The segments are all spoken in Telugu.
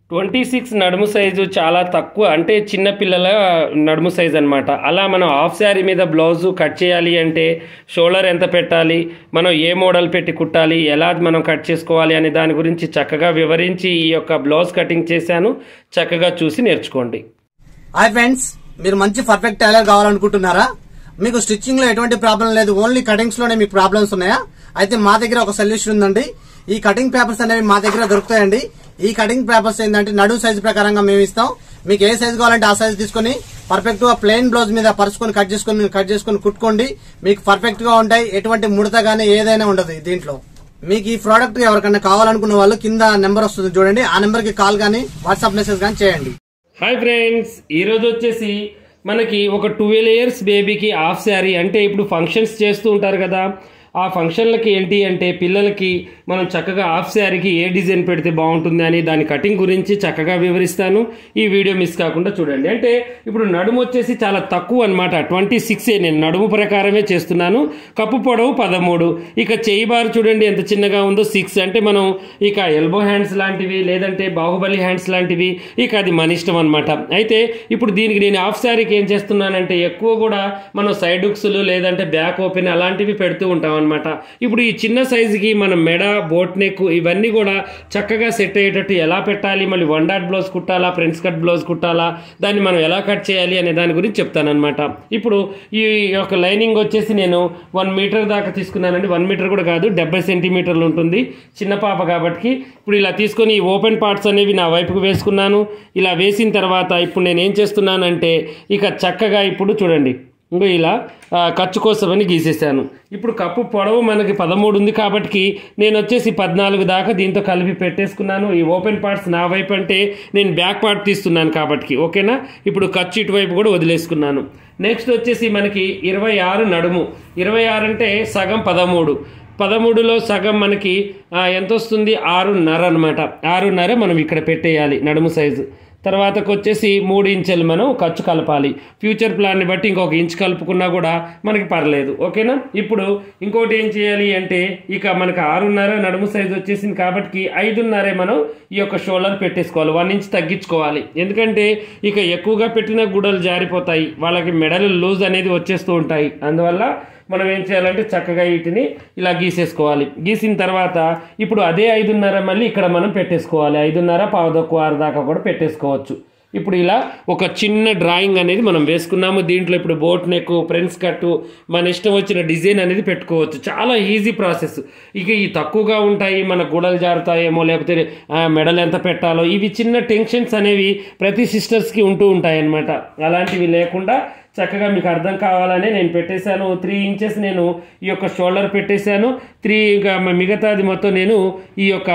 ట్వంటీ సిక్స్ నడుము సైజు చాలా తక్కువ అంటే చిన్న పిల్లల నడుము సైజు అనమాట అలా మనం హాఫ్ శారీ మీద బ్లౌజు కట్ చేయాలి అంటే షోల్డర్ ఎంత పెట్టాలి మనం ఏ మోడల్ పెట్టి కుట్టాలి ఎలా మనం కట్ చేసుకోవాలి అనే దాని గురించి చక్కగా వివరించి ఈ యొక్క బ్లౌజ్ కటింగ్ చేశాను చక్కగా చూసి నేర్చుకోండి హాయ్ ఫ్రెండ్స్ మీరు మంచి పర్ఫెక్ట్ టైలర్ కావాలనుకుంటున్నారా మీకు స్టిచ్చింగ్ లో ఎటువంటి ప్రాబ్లం లేదు ఓన్లీ కటింగ్స్ లోనే మీకు ప్రాబ్లమ్స్ ఉన్నాయా అయితే మా దగ్గర ఒక సొల్యూషన్ ఉందండి ఈ కటింగ్ పేపర్స్ అనేవి మా దగ్గర దొరుకుతాయండి ఈ కటింగ్ పేపర్స్ ఏంటంటే నడుము సైజు ప్రకారంగా మేము ఇస్తాం మీకు ఏ సైజు కావాలంటే ఆ సైజు తీసుకొని పర్ఫెక్ట్ గా ప్లెయిన్ బ్లౌజ్ మీద పరుచుకొని కట్ చేసుకొని కట్ చేసుకొని కుట్టుకోండి మీకు పర్ఫెక్ట్ గా ఉంటాయి ఎటువంటి ముడత గానీ ఏదైనా ఉండదు దీంట్లో మీకు ఈ ప్రోడక్ట్ ఎవరికైనా కావాలనుకున్న వాళ్ళు కింద నెంబర్ వస్తుంది చూడండి ఆ నెంబర్ కి కాల్ గానీ వాట్సాప్ మెసేజ్ గానీ చేయండి హాయ్ ఫ్రెండ్స్ ఈరోజు వచ్చేసి మనకి ఒక ట్వెల్వ్ ఇయర్స్ బేబీకి హాఫ్ శారీ అంటే ఇప్పుడు ఫంక్షన్స్ చేస్తూ ఉంటారు కదా ఆ ఫంక్షన్లకి ఏంటి అంటే పిల్లలకి మనం చక్కగా హాఫ్ శారీకి ఏ డిజైన్ పెడితే బాగుంటుంది అని దాని కటింగ్ గురించి చక్కగా వివరిస్తాను ఈ వీడియో మిస్ కాకుండా చూడండి అంటే ఇప్పుడు నడుము వచ్చేసి చాలా తక్కువ అనమాట ట్వంటీ సిక్సే నేను నడుము ప్రకారమే చేస్తున్నాను కప్పు పొడవు పదమూడు ఇక చేయి బారు చూడండి ఎంత చిన్నగా ఉందో సిక్స్ అంటే మనం ఇక ఎల్బో హ్యాండ్స్ లాంటివి లేదంటే బాహుబలి హ్యాండ్స్ లాంటివి ఇక అది మన ఇష్టం అనమాట అయితే ఇప్పుడు దీనికి నేను హాఫ్ శారీకి ఏం చేస్తున్నానంటే ఎక్కువ కూడా మనం సైడ్ హుక్స్లు లేదంటే బ్యాక్ ఓపెన్ అలాంటివి పెడుతూ ఉంటాం అనమాట ఇప్పుడు ఈ చిన్న సైజుకి మనం మెడ బోట్ నెక్ ఇవన్నీ కూడా చక్కగా సెట్ అయ్యేటట్టు ఎలా పెట్టాలి మళ్ళీ వన్ డాట్ బ్లౌజ్ కుట్టాలా ఫ్రెండ్స్ కట్ బ్లౌజ్ కుట్టాలా దాన్ని మనం ఎలా కట్ చేయాలి అనే దాని గురించి చెప్తానమాట ఇప్పుడు ఈ యొక్క లైనింగ్ వచ్చేసి నేను వన్ మీటర్ దాకా తీసుకున్నానండి వన్ మీటర్ కూడా కాదు డెబ్బై సెంటీమీటర్లు ఉంటుంది చిన్న పాప కాబట్టి ఇప్పుడు ఇలా తీసుకొని ఈ ఓపెన్ పార్ట్స్ అనేవి నా వైపుకు వేసుకున్నాను ఇలా వేసిన తర్వాత ఇప్పుడు నేను ఏం చేస్తున్నానంటే ఇక చక్కగా ఇప్పుడు చూడండి ఇంకో ఇలా ఆ, ఖర్చు కోసమని గీసేసాను ఇప్పుడు కప్పు పొడవు మనకి పదమూడు ఉంది కాబట్టి నేను వచ్చేసి పద్నాలుగు దాకా దీంతో కలిపి పెట్టేసుకున్నాను ఈ ఓపెన్ పార్ట్స్ నా వైపు అంటే నేను బ్యాక్ పార్ట్ తీస్తున్నాను కాబట్టి ఓకేనా ఇప్పుడు ఖర్చు ఇటువైపు కూడా వదిలేసుకున్నాను నెక్స్ట్ వచ్చేసి మనకి ఇరవై ఆరు నడుము ఇరవై ఆరు అంటే సగం పదమూడు పదమూడులో సగం మనకి ఆ, ఎంత వస్తుంది ఆరున్నర అనమాట ఆరున్నర మనం ఇక్కడ పెట్టేయాలి నడుము సైజు తర్వాతకు వచ్చేసి మూడు ఇంచెలు మనం ఖర్చు కలపాలి ఫ్యూచర్ ప్లాన్ని బట్టి ఇంకొక ఇంచ్ కలుపుకున్నా కూడా మనకి పర్లేదు ఓకేనా ఇప్పుడు ఇంకోటి ఏం చేయాలి అంటే ఇక మనకి ఆరున్నర నడుము సైజు వచ్చేసింది కాబట్టి ఐదున్నరే మనం ఈ యొక్క షోల్డర్ పెట్టేసుకోవాలి వన్ ఇంచ్ తగ్గించుకోవాలి ఎందుకంటే ఇక ఎక్కువగా పెట్టిన గుడలు జారిపోతాయి వాళ్ళకి మెడలు లూజ్ అనేది వచ్చేస్తూ ఉంటాయి అందువల్ల మనం ఏం చేయాలంటే చక్కగా వీటిని ఇలా గీసేసుకోవాలి గీసిన తర్వాత ఇప్పుడు అదే ఐదున్నర మళ్ళీ ఇక్కడ మనం పెట్టేసుకోవాలి ఐదున్నర పావుదొక్కు ఆరు దాకా కూడా పెట్టేసుకోవచ్చు ఇప్పుడు ఇలా ఒక చిన్న డ్రాయింగ్ అనేది మనం వేసుకున్నాము దీంట్లో ఇప్పుడు బోట్ నెక్ ఫ్రెండ్స్ కట్టు మన ఇష్టం వచ్చిన డిజైన్ అనేది పెట్టుకోవచ్చు చాలా ఈజీ ప్రాసెస్ ఇక ఈ తక్కువగా ఉంటాయి మన గుడలు జారుతాయేమో లేకపోతే ఆ, మెడలు ఎంత పెట్టాలో ఇవి చిన్న టెన్షన్స్ అనేవి ప్రతి సిస్టర్స్కి ఉంటూ ఉంటాయి అన్నమాట అలాంటివి లేకుండా చక్కగా మీకు అర్థం కావాలని నేను పెట్టేశాను త్రీ ఇంచెస్ నేను ఈ యొక్క షోల్డర్ పెట్టేశాను త్రీ ఇంకా మిగతాది మొత్తం నేను ఈ యొక్క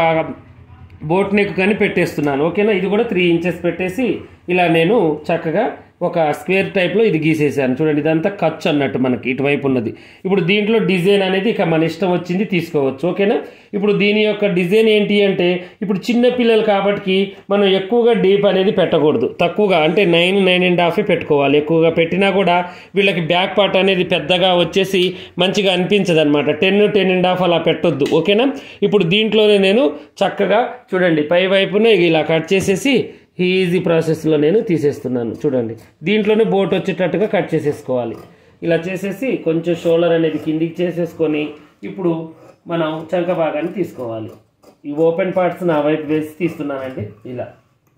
బోట్ నెక్ కానీ పెట్టేస్తున్నాను ఓకేనా ఇది కూడా త్రీ ఇంచెస్ పెట్టేసి ఇలా నేను చక్కగా ఒక స్క్వేర్ టైప్లో ఇది గీసేసాను చూడండి ఇదంతా ఖర్చు అన్నట్టు మనకి ఇటువైపు ఉన్నది ఇప్పుడు దీంట్లో డిజైన్ అనేది ఇక మన ఇష్టం వచ్చింది తీసుకోవచ్చు ఓకేనా ఇప్పుడు దీని యొక్క డిజైన్ ఏంటి అంటే ఇప్పుడు చిన్న పిల్లలు కాబట్టి మనం ఎక్కువగా డీప్ అనేది పెట్టకూడదు తక్కువగా అంటే నైన్ నైన్ అండ్ హాఫ్ పెట్టుకోవాలి ఎక్కువగా పెట్టినా కూడా వీళ్ళకి బ్యాక్ పార్ట్ అనేది పెద్దగా వచ్చేసి మంచిగా అనిపించదు అనమాట టెన్ టెన్ అండ్ హాఫ్ అలా పెట్టొద్దు ఓకేనా ఇప్పుడు దీంట్లోనే నేను చక్కగా చూడండి పై వైపున ఇలా కట్ చేసేసి ఈజీ ప్రాసెస్లో నేను తీసేస్తున్నాను చూడండి దీంట్లోనే బోట్ వచ్చేటట్టుగా కట్ చేసేసుకోవాలి ఇలా చేసేసి కొంచెం షోల్డర్ అనేది కిందికి చేసేసుకొని ఇప్పుడు మనం చంక భాగాన్ని తీసుకోవాలి ఈ ఓపెన్ పార్ట్స్ నా వైపు వేసి తీస్తున్నానండి ఇలా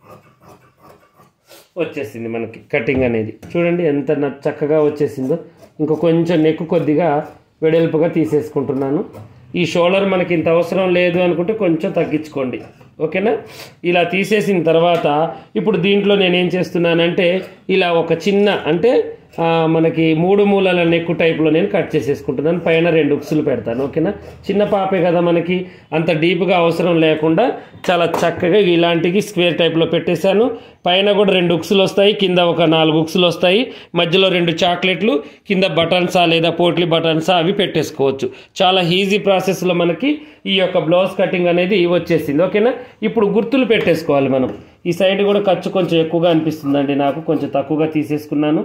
వచ్చేసింది మనకి కటింగ్ అనేది చూడండి ఎంత న- చక్కగా వచ్చేసిందో ఇంకో కొంచెం నెక్ కొద్దిగా వెడల్పుగా తీసేసుకుంటున్నాను ఈ షోల్డర్ మనకి ఇంత అవసరం లేదు అనుకుంటే కొంచెం తగ్గించుకోండి ఓకేనా ఇలా తీసేసిన తర్వాత ఇప్పుడు దీంట్లో నేనేం చేస్తున్నానంటే ఇలా ఒక చిన్న అంటే ఆ, మనకి మూడు మూలల నెక్కు టైప్లో నేను కట్ చేసేసుకుంటున్నాను పైన రెండు ఉక్సులు పెడతాను ఓకేనా చిన్న పాపే కదా మనకి అంత డీప్గా అవసరం లేకుండా చాలా చక్కగా ఇలాంటివి స్క్వేర్ టైప్లో పెట్టేశాను పైన కూడా రెండు ఉక్సులు వస్తాయి కింద ఒక నాలుగు ఉక్సులు వస్తాయి మధ్యలో రెండు చాక్లెట్లు కింద బటన్సా లేదా పోట్లీ బటన్సా అవి పెట్టేసుకోవచ్చు చాలా ఈజీ ప్రాసెస్లో మనకి ఈ యొక్క బ్లౌజ్ కటింగ్ అనేది వచ్చేసింది ఓకేనా ఇప్పుడు గుర్తులు పెట్టేసుకోవాలి మనం ఈ సైడ్ కూడా ఖర్చు కొంచెం ఎక్కువగా అనిపిస్తుందండి నాకు కొంచెం తక్కువగా తీసేసుకున్నాను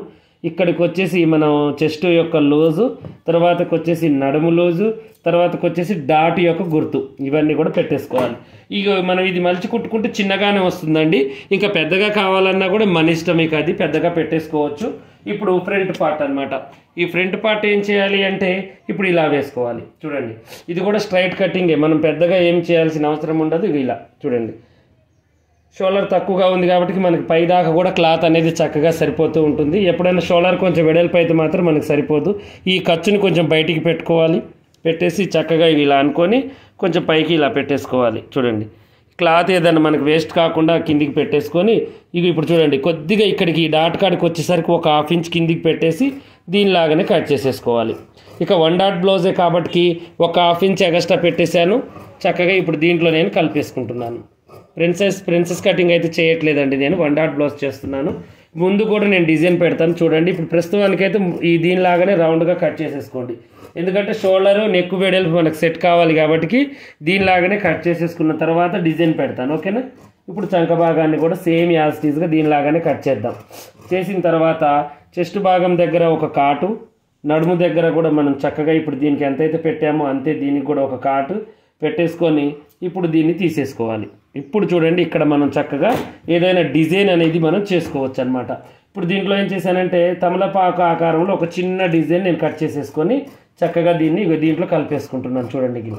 ఇక్కడికి వచ్చేసి మనం చెస్ట్ యొక్క లోజు తర్వాతకి వచ్చేసి నడుము లోజు తర్వాతకి వచ్చేసి డాట్ యొక్క గుర్తు ఇవన్నీ కూడా పెట్టేసుకోవాలి ఇక మనం ఇది మలిచి కుట్టుకుంటే చిన్నగానే వస్తుందండి ఇంకా పెద్దగా కావాలన్నా కూడా మన ఇష్టం ఇక అది పెద్దగా పెట్టేసుకోవచ్చు ఇప్పుడు ఫ్రంట్ పార్ట్ అన్నమాట ఈ ఫ్రంట్ పార్ట్ ఏం చేయాలి అంటే ఇప్పుడు ఇలా వేసుకోవాలి చూడండి ఇది కూడా స్ట్రైట్ కటింగే మనం పెద్దగా ఏం చేయాల్సిన అవసరం ఉండదు ఇక ఇలా చూడండి షోల్డర్ తక్కువగా ఉంది కాబట్టి మనకి పై దాకా కూడా క్లాత్ అనేది చక్కగా సరిపోతూ ఉంటుంది ఎప్పుడైనా షోల్డర్ కొంచెం వెడల్పు అయితే మాత్రం మనకి సరిపోదు ఈ ఖర్చుని కొంచెం బయటికి పెట్టుకోవాలి పెట్టేసి చక్కగా ఇవి ఇలా అనుకొని కొంచెం పైకి ఇలా పెట్టేసుకోవాలి చూడండి క్లాత్ ఏదైనా మనకి వేస్ట్ కాకుండా కిందికి పెట్టేసుకొని ఇక ఇప్పుడు చూడండి కొద్దిగా ఇక్కడికి ఈ డాట్ కాడికి వచ్చేసరికి ఒక హాఫ్ ఇంచ్ కిందికి పెట్టేసి దీనిలాగానే కట్ చేసేసుకోవాలి ఇక వన్ డాట్ బ్లౌజే కాబట్టి ఒక హాఫ్ ఇంచ్ ఎగస్ట్రా పెట్టేశాను చక్కగా ఇప్పుడు దీంట్లో నేను కలిపేసుకుంటున్నాను ప్రిన్సెస్ ప్రిన్సెస్ కటింగ్ అయితే చేయట్లేదండి నేను వన్ డాట్ బ్లౌజ్ చేస్తున్నాను ముందు కూడా నేను డిజైన్ పెడతాను చూడండి ఇప్పుడు ప్రస్తుతానికైతే ఈ దీనిలాగానే రౌండ్గా కట్ చేసేసుకోండి ఎందుకంటే షోల్డర్ నెక్ వెడల్పు మనకు సెట్ కావాలి కాబట్టి దీనిలాగానే కట్ చేసేసుకున్న తర్వాత డిజైన్ పెడతాను ఓకేనా ఇప్పుడు చంక భాగాన్ని కూడా సేమ్ యాజ్ టీజ్గా దీనిలాగానే కట్ చేద్దాం చేసిన తర్వాత చెస్ట్ భాగం దగ్గర ఒక కాటు నడుము దగ్గర కూడా మనం చక్కగా ఇప్పుడు దీనికి ఎంతైతే పెట్టామో అంతే దీనికి కూడా ఒక కాటు పెట్టేసుకొని ఇప్పుడు దీన్ని తీసేసుకోవాలి ఇప్పుడు చూడండి ఇక్కడ మనం చక్కగా ఏదైనా డిజైన్ అనేది మనం చేసుకోవచ్చు అనమాట ఇప్పుడు దీంట్లో ఏం చేశానంటే తమలపాకు ఆకారంలో ఒక చిన్న డిజైన్ నేను కట్ చేసేసుకొని చక్కగా దీన్ని ఇగో దీంట్లో కలిపేసుకుంటున్నాను చూడండి ఇది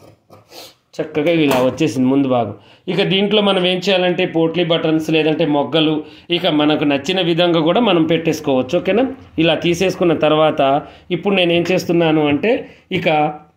చక్కగా ఇలా వచ్చేసింది ముందు భాగం ఇక దీంట్లో మనం ఏం చేయాలంటే పోట్లీ బటన్స్ లేదంటే మొగ్గలు ఇక మనకు నచ్చిన విధంగా కూడా మనం పెట్టేసుకోవచ్చు ఓకేనా ఇలా తీసేసుకున్న తర్వాత ఇప్పుడు నేను ఏం చేస్తున్నాను అంటే ఇక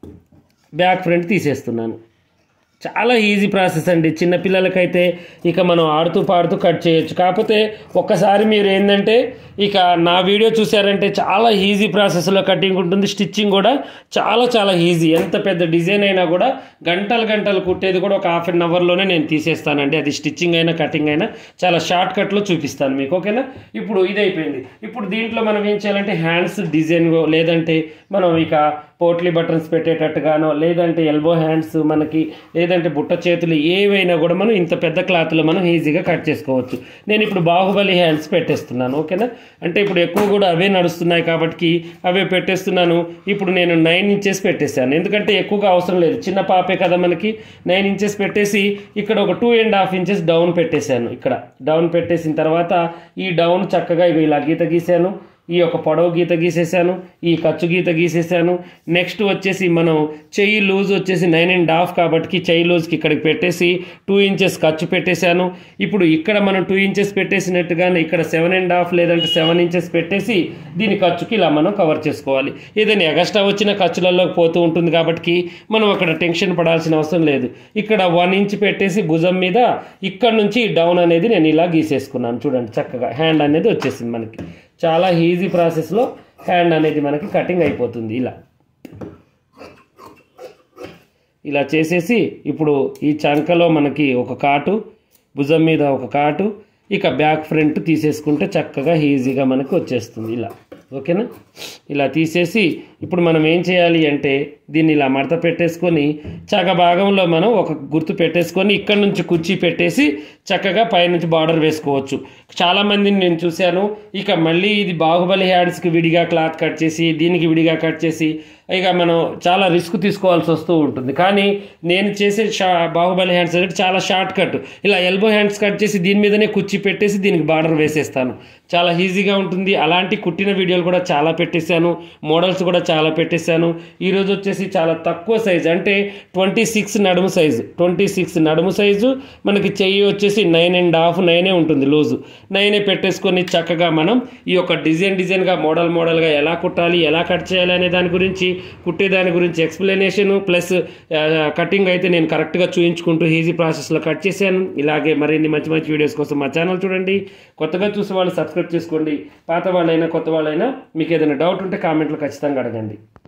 బ్యాక్ ఫ్రంట్ తీసేస్తున్నాను చాలా ఈజీ ప్రాసెస్ అండి చిన్నపిల్లలకైతే ఇక మనం ఆడుతూ పాడుతూ కట్ చేయొచ్చు కాకపోతే ఒక్కసారి మీరు ఏంటంటే ఇక నా వీడియో చూసారంటే చాలా ఈజీ ప్రాసెస్లో కటింగ్ ఉంటుంది స్టిచ్చింగ్ కూడా చాలా చాలా ఈజీ ఎంత పెద్ద డిజైన్ అయినా కూడా గంటలు గంటలు కుట్టేది కూడా ఒక హాఫ్ అన్ అవర్లోనే నేను తీసేస్తానండి అది స్టిచ్చింగ్ అయినా కటింగ్ అయినా చాలా షార్ట్ కట్లో చూపిస్తాను మీకు ఓకేనా ఇప్పుడు ఇది అయిపోయింది ఇప్పుడు దీంట్లో మనం ఏం చేయాలంటే హ్యాండ్స్ డిజైన్ లేదంటే మనం ఇక పోట్లీ బటన్స్ పెట్టేటట్టుగానో లేదంటే ఎల్బో హ్యాండ్స్ మనకి లేదంటే బుట్ట చేతులు ఏవైనా కూడా మనం ఇంత పెద్ద క్లాత్లో మనం ఈజీగా కట్ చేసుకోవచ్చు నేను ఇప్పుడు బాహుబలి హ్యాండ్స్ పెట్టేస్తున్నాను ఓకేనా అంటే ఇప్పుడు ఎక్కువ కూడా అవే నడుస్తున్నాయి కాబట్టి అవే పెట్టేస్తున్నాను ఇప్పుడు నేను నైన్ ఇంచెస్ పెట్టేశాను ఎందుకంటే ఎక్కువగా అవసరం లేదు చిన్న పాపే కదా మనకి నైన్ ఇంచెస్ పెట్టేసి ఇక్కడ ఒక two and half inches down పెట్టేశాను ఇక్కడ డౌన్ పెట్టేసిన తర్వాత ఈ డౌన్ చక్కగా ఇగో ఇలా గీత గీసాను ఈ యొక్క పొడవు గీత గీసేసాను ఈ ఖర్చు గీత గీసేసాను నెక్స్ట్ వచ్చేసి మనం చెయ్యి లూజ్ వచ్చేసి నైన్ అండ్ హాఫ్ కాబట్టి చెయ్యి లూజ్కి ఇక్కడికి పెట్టేసి టూ ఇంచెస్ ఖర్చు పెట్టేశాను ఇప్పుడు ఇక్కడ మనం టూ ఇంచెస్ పెట్టేసినట్టుగానే ఇక్కడ సెవెన్ అండ్ హాఫ్ లేదంటే సెవెన్ ఇంచెస్ పెట్టేసి దీని ఖర్చుకి ఇలా మనం కవర్ చేసుకోవాలి ఏదైనా ఎగస్ట్రా వచ్చిన ఖర్చులలోకి పోతూ ఉంటుంది కాబట్టి మనం అక్కడ టెన్షన్ పడాల్సిన అవసరం లేదు ఇక్కడ వన్ ఇంచ్ పెట్టేసి భుజం మీద ఇక్కడ నుంచి డౌన్ అనేది నేను ఇలా గీసేసుకున్నాను చూడండి చక్కగా హ్యాండ్ అనేది వచ్చేసింది మనకి చాలా ఈజీ ప్రాసెస్లో హ్యాండ్ అనేది మనకి కటింగ్ అయిపోతుంది ఇలా ఇలా చేసేసి ఇప్పుడు ఈ చంకలో మనకి ఒక కాటు భుజం మీద ఒక కాటు ఇక బ్యాక్ ఫ్రంట్ తీసేసుకుంటే చక్కగా ఈజీగా మనకు వచ్చేస్తుంది ఇలా ఓకేనా ఇలా తీసేసి ఇప్పుడు మనం ఏం చేయాలి అంటే దీన్ని ఇలా మడత పెట్టేసుకొని చక్క భాగంలో మనం ఒక గుర్తు పెట్టేసుకొని ఇక్కడ నుంచి కుర్చీ పెట్టేసి చక్కగా పైనుంచి బార్డర్ వేసుకోవచ్చు చాలామందిని నేను చూశాను ఇక మళ్ళీ ఇది బాహుబలి హ్యాండ్స్కి విడిగా క్లాత్ కట్ చేసి దీనికి విడిగా కట్ చేసి ఇక మనం చాలా రిస్క్ తీసుకోవాల్సి వస్తూ ఉంటుంది కానీ నేను చేసే షా బాహుబలి హ్యాండ్స్ అనేది చాలా షార్ట్ కట్ ఇలా ఎల్బో హ్యాండ్స్ కట్ చేసి దీని మీదనే కుర్చీ పెట్టేసి దీనికి బార్డర్ వేసేస్తాను చాలా ఈజీగా ఉంటుంది అలాంటి కుట్టిన వీడియోలు కూడా చాలా పెట్టేశాను మోడల్స్ కూడా చాలా పెట్టేశాను ఈరోజు వచ్చేసి చాలా తక్కువ సైజు అంటే ట్వంటీ సిక్స్ నడుము సైజు ట్వంటీ సిక్స్ నడుము సైజు మనకి చెయ్యి వచ్చేసి నైన్ అండ్ హాఫ్ నైనే ఉంటుంది లూజు నైనే పెట్టేసుకొని చక్కగా మనం ఈ యొక్క డిజైన్ డిజైన్గా మోడల్ మోడల్గా ఎలా కుట్టాలి ఎలా కట్ చేయాలి అనే దాని గురించి కుట్టే దాని గురించి ఎక్స్ప్లెనేషన్ ప్లస్ కటింగ్ అయితే నేను కరెక్ట్గా చూయించుకుంటూ ఈజీ ప్రాసెస్లో కట్ చేశాను ఇలాగే మరిన్ని మంచి మంచి వీడియోస్ కోసం మా ఛానల్ చూడండి కొత్తగా చూసే వాళ్ళు సబ్స్క్రైబ్ చేసుకోండి పాత వాళ్ళైనా కొత్త వాళ్ళైనా మీకు ఏదైనా డౌట్ ఉంటే కామెంట్లో ఖచ్చితంగా అడగండి